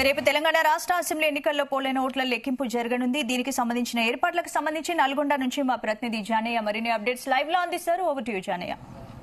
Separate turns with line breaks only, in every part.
రేపు తెలంగాణ రాష్ట్ర అసెంబ్లీ ఎన్నికల్లో పోలైన ఓట్ల లెక్కింపు జరగనుంది దీనికి సంబంధించిన ఏర్పాట్లకు సంబంధించి నల్గొండ నుంచి మా ప్రతినిధి జానయ్య మరిన్ని అప్డేట్స్ లైవ్ లో అందిస్తారు ఓవర్ టు యు జానయ్య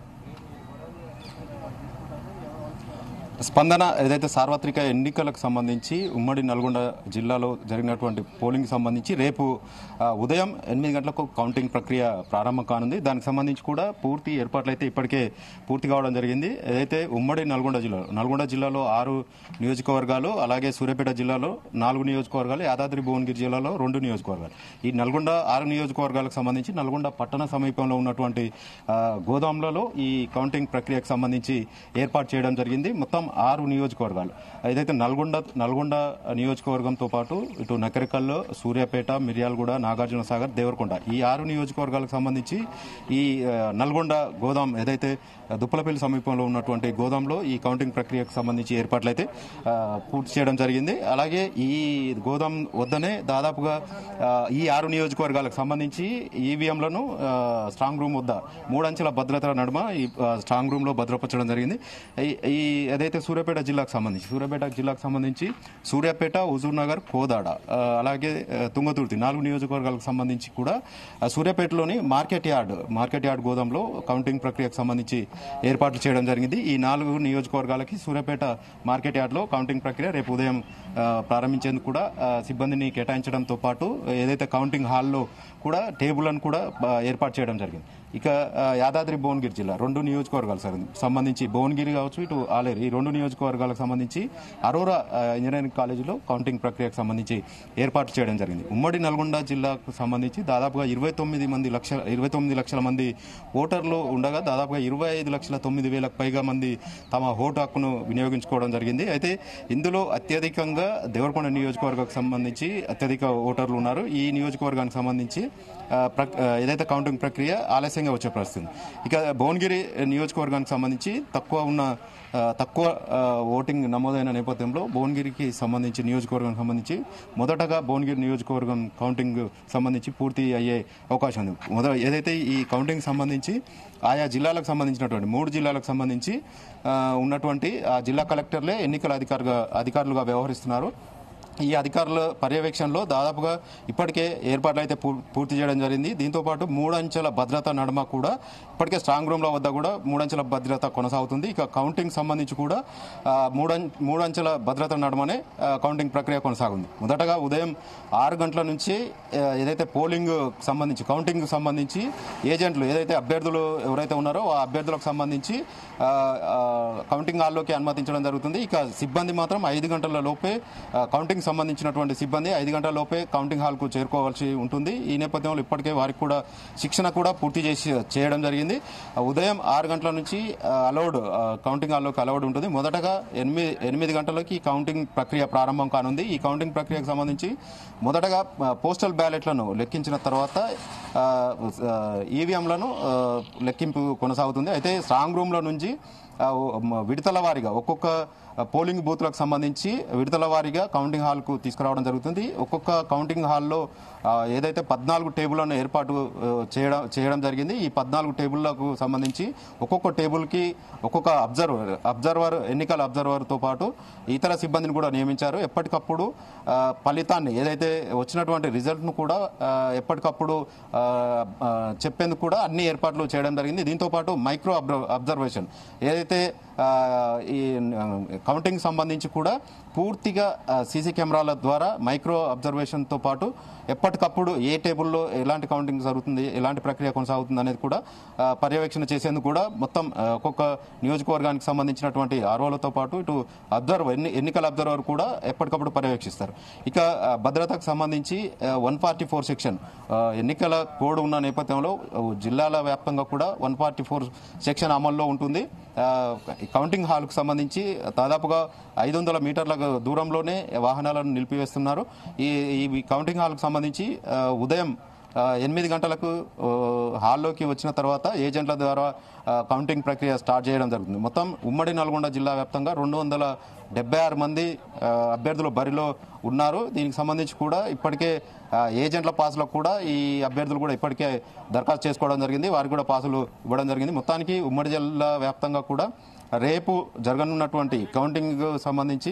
స్పందన ఏదైతే సార్వత్రిక ఎన్నికలకు సంబంధించి ఉమ్మడి నల్గొండ జిల్లాలో జరిగినటువంటి పోలింగ్ సంబంధించి రేపు ఆ, ఉదయం ఎనిమిది గంటలకు కౌంటింగ్ ప్రక్రియ ప్రారంభం కానుంది దానికి సంబంధించి కూడా పూర్తి ఏర్పాట్లు అయితే ఇప్పటికే పూర్తి కావడం జరిగింది ఏదైతే ఉమ్మడి నల్గొండ జిల్లాలో నల్గొండ జిల్లాలో ఆరు నియోజకవర్గాలు అలాగే సూర్యాపేట జిల్లాలో నాలుగు నియోజకవర్గాలు యాదాద్రి భువనగిరి జిల్లాలో రెండు నియోజకవర్గాలు ఈ నల్గొండ ఆరు నియోజకవర్గాలకు సంబంధించి నల్గొండ పట్టణ సమీపంలో ఉన్నటువంటి ఆ, గోదాంలలో ఈ కౌంటింగ్ ప్రక్రియకు సంబంధించి ఏర్పాటు చేయడం జరిగింది మొత్తం ఆరు నియోజకవర్గాలు ఏదైతే నల్గొండ నల్గొండ నియోజకవర్గంతో పాటు ఇటు నకరికల్లో సూర్యాపేట మిర్యాలగూడ నాగార్జున సాగర్ దేవరకొండ ఈ ఆరు నియోజకవర్గాలకు సంబంధించి ఈ ఆ, నల్గొండ గోదాం ఏదైతే దుప్పలపల్లి సమీపంలో ఉన్నటువంటి గోదాంలో ఈ కౌంటింగ్ ప్రక్రియకు సంబంధించి ఏర్పాట్లు అయితే ఆ, పూర్తి చేయడం జరిగింది అలాగే ఈ గోదాం వద్దనే దాదాపుగా ఆ, ఈ ఆరు నియోజకవర్గాలకు సంబంధించి ఈవీఎంలను స్ట్రాంగ్ రూమ్ వద్ద మూడంచెల భద్రత నడుమ ఈ ఆ, స్ట్రాంగ్ రూమ్ లో భద్రపరచడం జరిగింది ఈ- ఈ ఏదైతే సూర్యాపేట జిల్లాకు సంబంధించి సూర్యాపేట జిల్లాకు సంబంధించి సూర్యాపేట హుజూర్ నగర్ కోదాడ ఆ, అలాగే ఆ, తుంగతుర్తి నాలుగు నియోజకవర్గాలకు సంబంధించి కూడా ఆ, సూర్యాపేటలోని మార్కెట్ యార్డ్ మార్కెట్ యార్డ్ గోదాంలో కౌంటింగ్ ప్రక్రియకు సంబంధించి ఏర్పాట్లు చేయడం జరిగింది ఈ నాలుగు నియోజకవర్గాలకి సూర్యాపేట మార్కెట్ యార్డ్లో కౌంటింగ్ ప్రక్రియ రేపు ఉదయం ఆ, ప్రారంభించేందుకు కూడా ఆ, సిబ్బందిని కేటాయించడంతో పాటు ఏదైతే కౌంటింగ్ హాల్లో కూడా టేబుల్లను కూడా ఆ, ఏర్పాటు చేయడం జరిగింది ఇక ఆ, యాదాద్రి భువనగిరి జిల్లా రెండు నియోజకవర్గాలు సార్ సంబంధించి భువనగిరి కావచ్చు ఇటు ఆలేరు ఈ రెండు నియోజకవర్గాలకు సంబంధించి అరోరా ఆ, ఇంజనీరింగ్ కాలేజీలో కౌంటింగ్ ప్రక్రియకు సంబంధించి ఏర్పాటు చేయడం జరిగింది ఉమ్మడి నల్గొండ జిల్లాకు సంబంధించి దాదాపుగా ఇరవై తొమ్మిది మంది లక్షల ఇరవై తొమ్మిది లక్షల మంది ఓటర్లు ఉండగా దాదాపుగా ఇరవై ఐదు లక్షల తొమ్మిది వేలకు పైగా మంది తమ ఓటు హక్కును వినియోగించుకోవడం జరిగింది అయితే ఇందులో అత్యధికంగా దేవరకొండ నియోజకవర్గానికి సంబంధించి అత్యధిక ఓటర్లు ఉన్నారు ఈ నియోజకవర్గానికి సంబంధించి ఆ, ప్రక్- ఆ, ఏదైతే కౌంటింగ్ ప్రక్రియ ఆలస్యంగా వచ్చే పరిస్థితి ఉంది. ఇక భువనగిరి నియోజకవర్గానికి సంబంధించి తక్కువ ఉన్న ఆ, తక్కువ ఆ, ఓటింగ్ నమోదైన నేపథ్యంలో భువనగిరికి సంబంధించి నియోజకవర్గానికి సంబంధించి మొదటగా భువనగిరి నియోజకవర్గం కౌంటింగ్ సంబంధించి పూర్తి అయ్యే అవకాశం ఉంది మొదట ఏదైతే ఈ కౌంటింగ్ సంబంధించి ఆయా జిల్లాలకు సంబంధించినటువంటి మూడు జిల్లాలకు సంబంధించి ఆ, ఉన్నటువంటి ఆ జిల్లా కలెక్టర్లే ఎన్నికల అధికారుగా అధికారులుగా వ్యవహరిస్తున్నారు ఈ అధికారుల పర్యవేక్షణలో దాదాపుగా ఇప్పటికే ఏర్పాట్లు అయితే పూ- పూర్తి చేయడం జరిగింది దీంతో పాటు మూడంచెల భద్రత నడుమ కూడా ఇప్పటికే స్ట్రాంగ్ రూమ్ల వద్ద కూడా మూడంచెల భద్రత కొనసాగుతుంది ఇక కౌంటింగ్ సంబంధించి కూడా ఆ, మూడం మూడంచెల భద్రత నడుమనే ఆ, కౌంటింగ్ ప్రక్రియ కొనసాగుంది మొదటగా ఉదయం ఆరు గంటల నుంచి ఆ, ఏదైతే పోలింగ్ సంబంధించి కౌంటింగ్ సంబంధించి ఏజెంట్లు ఏదైతే అభ్యర్థులు ఎవరైతే ఉన్నారో ఆ అభ్యర్థులకు సంబంధించి ఆ, ఆ, కౌంటింగ్ హాల్లోకి అనుమతించడం జరుగుతుంది ఇక సిబ్బంది మాత్రం ఐదు గంటల లోపే ఆ, కౌంటింగ్ సంబంధించినటువంటి సిబ్బంది ఐదు గంటల లోపే కౌంటింగ్ హాల్కు చేరుకోవాల్సి ఉంటుంది ఈ నేపథ్యంలో ఇప్పటికే వారికి కూడా శిక్షణ కూడా పూర్తి చేసి చేయడం జరిగింది ఆ, ఉదయం ఆరు గంటల నుంచి అలౌడ్ కౌంటింగ్ హాల్లోకి అలౌడ్ ఉంటుంది మొదటగా ఎనిమిది ఎనిమిది గంటలకి కౌంటింగ్ ప్రక్రియ ప్రారంభం కానుంది ఈ కౌంటింగ్ ప్రక్రియకు సంబంధించి మొదటగా ఆ, పోస్టల్ బ్యాలెట్లను లెక్కించిన తర్వాత ఆ, ఆ, ఈవీఎంలను ఆ, లెక్కింపు కొనసాగుతుంది అయితే స్ట్రాంగ్ రూమ్ల నుంచి ఆ, ఓ- మ- విడతల వారీగా ఒక్కొక్క ఆ, పోలింగ్ బూత్లకు సంబంధించి విడతల వారీగా కౌంటింగ్ హాల్కు తీసుకురావడం జరుగుతుంది ఒక్కొక్క కౌంటింగ్ హాల్లో ఆ, ఏదైతే పద్నాలుగు టేబుల్లను ఏర్పాటు ఆ, చేయడం చేయడం జరిగింది ఈ పద్నాలుగు టేబుల్లకు సంబంధించి ఒక్కొక్క టేబుల్కి ఒక్కొక్క అబ్జర్వర్ అబ్జర్వర్ ఎన్నికల అబ్జర్వర్తో పాటు ఇతర సిబ్బందిని కూడా నియమించారు ఎప్పటికప్పుడు ఆ, ఫలితాన్ని ఏదైతే వచ్చినటువంటి రిజల్ట్ను కూడా ఆ, ఎప్పటికప్పుడు ఆ, ఆ, చెప్పేందుకు కూడా అన్ని ఏర్పాట్లు చేయడం జరిగింది దీంతో పాటు మైక్రో అబ్జర్- అబ్జర్వేషన్ ఏదైతే ఆ, ఈ ఆ, కౌంటింగ్ సంబంధించి కూడా పూర్తిగా సీసీ కెమెరాల ద్వారా మైక్రో అబ్జర్వేషన్తో పాటు ఎప్పటికప్పుడు ఏ టేబుల్లో ఎలాంటి కౌంటింగ్ జరుగుతుంది ఎలాంటి ప్రక్రియ కొనసాగుతుంది అనేది కూడా ఆ, పర్యవేక్షణ చేసేందుకు కూడా మొత్తం ఆ, ఒక్కొక్క నియోజకవర్గానికి సంబంధించినటువంటి ఆర్ఓలతో పాటు ఇటు అబ్జర్వర్ ఎన్ని ఎన్నికల అబ్జర్వర్ కూడా ఎప్పటికప్పుడు పర్యవేక్షిస్తారు ఇక ఆ, భద్రతకు సంబంధించి వన్ ఫార్టీ ఫోర్ సెక్షన్ ఆ, ఎన్నికల కోడ్ ఉన్న నేపథ్యంలో ఆ, జిల్లాల వ్యాప్తంగా కూడా వన్ ఫార్టీ ఫోర్ సెక్షన్ అమల్లో ఉంటుంది ఆ, కౌంటింగ్ హాల్కు సంబంధించి దాదాపుగా ఐదు వందల మీటర్ల దూరంలోనే వాహనాలను నిలిపివేస్తున్నారు ఈ ఈ కౌంటింగ్ హాల్కు సంబంధించి ఆ, ఉదయం ఆ, ఎనిమిది గంటలకు ఆ, హాల్లోకి వచ్చిన తర్వాత ఏజెంట్ల ద్వారా ఆ, కౌంటింగ్ ప్రక్రియ స్టార్ట్ చేయడం జరుగుతుంది మొత్తం ఉమ్మడి నల్గొండ జిల్లా వ్యాప్తంగా రెండు వందల డెబ్బై ఆరు మంది ఆ, అభ్యర్థులు బరిలో ఉన్నారు దీనికి సంబంధించి కూడా ఇప్పటికే ఆ, ఏజెంట్ల పాసులకు కూడా ఈ అభ్యర్థులు కూడా ఇప్పటికే దరఖాస్తు చేసుకోవడం జరిగింది వారికి కూడా పాసులు ఇవ్వడం జరిగింది మొత్తానికి ఉమ్మడి జిల్లా వ్యాప్తంగా కూడా రేపు జరగనున్నటువంటి కౌంటింగ్ సంబంధించి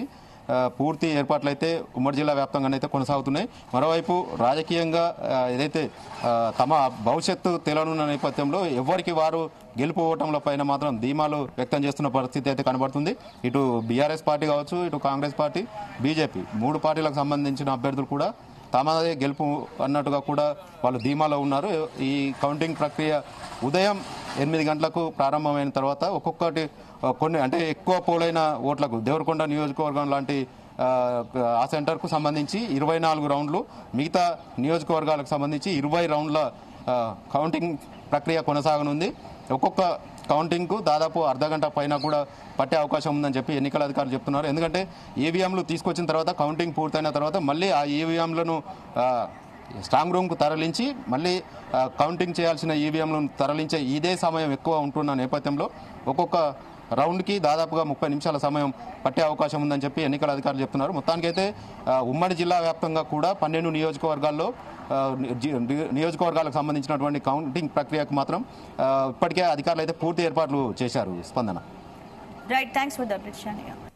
ఆ, పూర్తి ఏర్పాట్లు అయితే ఉమ్మడి జిల్లా వ్యాప్తంగానైతే కొనసాగుతున్నాయి మరోవైపు రాజకీయంగా ఆ, ఏదైతే ఆ, తమ భవిష్యత్తు తెలనున్న నేపథ్యంలో ఎవరికి వారు గెలుపు ఓటముల పైన మాత్రం ధీమాలు వ్యక్తం చేస్తున్న పరిస్థితి అయితే కనబడుతుంది ఇటు బీఆర్ఎస్ పార్టీ కావచ్చు ఇటు కాంగ్రెస్ పార్టీ బీజేపీ మూడు పార్టీలకు సంబంధించిన అభ్యర్థులు కూడా తమదే గెలుపు అన్నట్టుగా కూడా వాళ్ళు ధీమాలో ఉన్నారు ఈ కౌంటింగ్ ప్రక్రియ ఉదయం ఎనిమిది గంటలకు ప్రారంభమైన తర్వాత ఒక్కొక్కటి ఆ, కొన్ని అంటే ఎక్కువ పోలైన ఓట్లకు దేవరకొండ నియోజకవర్గం లాంటి ఆ, ఆ సెంటర్కు సంబంధించి ఇరవై నాలుగు రౌండ్లు మిగతా నియోజకవర్గాలకు సంబంధించి ఇరవై రౌండ్ల ఆ, కౌంటింగ్ ప్రక్రియ కొనసాగనుంది ఒక్కొక్క కౌంటింగ్కు దాదాపు అర్ధ గంట పైన కూడా పట్టే అవకాశం ఉందని చెప్పి ఎన్నికల అధికారులు చెప్తున్నారు ఎందుకంటే ఈవీఎంలు తీసుకొచ్చిన తర్వాత కౌంటింగ్ పూర్తయిన తర్వాత మళ్ళీ ఆ ఈవీఎంలను స్ట్రాంగ్ రూమ్కు తరలించి మళ్ళీ ఆ, కౌంటింగ్ చేయాల్సిన ఈవీఎంలను తరలించే ఇదే సమయం ఎక్కువ ఉంటున్న నేపథ్యంలో ఒక్కొక్క రౌండ్కి దాదాపుగా ముప్పై నిమిషాల సమయం పట్టే అవకాశం ఉందని చెప్పి ఎన్నికల అధికారులు చెప్తున్నారు మొత్తానికైతే ఆ, ఉమ్మడి జిల్లా వ్యాప్తంగా కూడా పన్నెండు నియోజకవర్గాల్లో ఆ, జి- నియోజకవర్గాలకు సంబంధించినటువంటి కౌంటింగ్ ప్రక్రియకు మాత్రం ఆ, ఇప్పటికే అధికారులు అయితే పూర్తి ఏర్పాట్లు చేశారు Spandana
right thanks for the update Janaiah